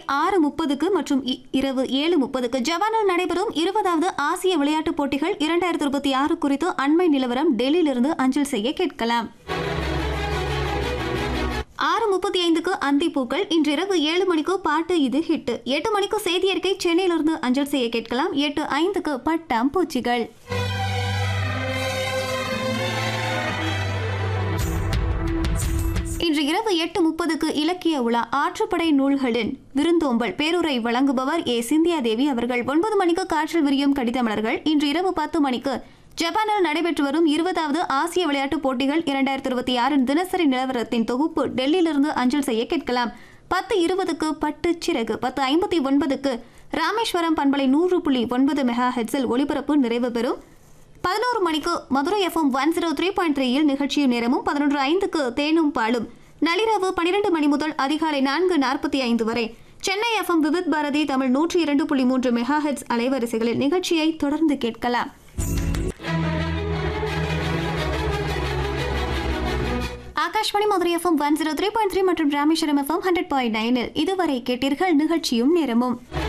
ஆறு முப்பதுக்கு மற்றும் இ- இரவு ஏழு முப்பதுக்கு ஜப்பானில் நடைபெறும் இருபதாவது ஆசிய விளையாட்டுப் போட்டிகள் இரண்டாயிரத்தி இருபத்தி ஆறு குறித்து அண்மை நிலவரம் டெல்லியிலிருந்து அஞ்சல் செய்ய கேட்கலாம் ஆறு முப்பத்தி ஐந்துக்கு அந்திப்பூக்கள் இன்றிரவு ஏழு மணிக்கு பாட்டு இது ஹிட் எட்டு மணிக்கு செய்தி அறிக்கை சென்னையிலிருந்து அஞ்சல் செய்ய கேட்கலாம் எட்டு ஐந்துக்கு பட்டாம் பூச்சிகள் இன்று இரவு எட்டு முப்பதுக்கு இலக்கிய உலா ஆற்றுப்படை நூல்களின் விருந்தோம்பல் பேருரை வழங்குபவர் ஏ சிந்தியா தேவி அவர்கள் ஒன்பது மணிக்கு காற்றில் விரியும் கடிதமலர்கள் இன்று இரவு பத்து மணிக்கு ஜப்பானில் நடைபெற்று வரும் இருபதாவது ஆசிய விளையாட்டுப் போட்டிகள் இரண்டாயிரத்தி இருபத்தி ஆறின் தினசரி நிலவரத்தின் தொகுப்பு டெல்லியிலிருந்து அஞ்சல் செய்ய கேட்கலாம் பத்து இருபதுக்கு பட்டு சிறகு பத்து ஐம்பத்தி ஒன்பதுக்கு ராமேஸ்வரம் பண்பலை நூறு புள்ளி ஒன்பது மெகா ஹெட்ஸில் ஒளிபரப்பு நிறைவு பெறும் பதினோரு மணிக்கு Madurai FM one zero three point த்ரீயில் நிகழ்ச்சியும் நேரமும் பதினொன்று ஐந்துக்கு தேனும் பாலும் நள்ளிரவு பனிரெண்டு மணி முதல் அதிகாலை நான்கு நாற்பத்தி ஐந்து வரை சென்னை எஃப்எம் விவித் பாரதி தமிழ் நூற்றி இரண்டு புள்ளி மூன்று மெகா ஹெட்ஸ் அலைவரிசைகளில் நிகழ்ச்சியை தொடர்ந்து கேட்கலாம் Akashvani Madurai FM one zero three point three மற்றும் ராமேஸ்வரம் எஃப்எம் ஹண்ட்ரட் பாயிண்ட் நைனில் இதுவரை கேட்டீர்கள் நிகழ்ச்சியும் நேரமும்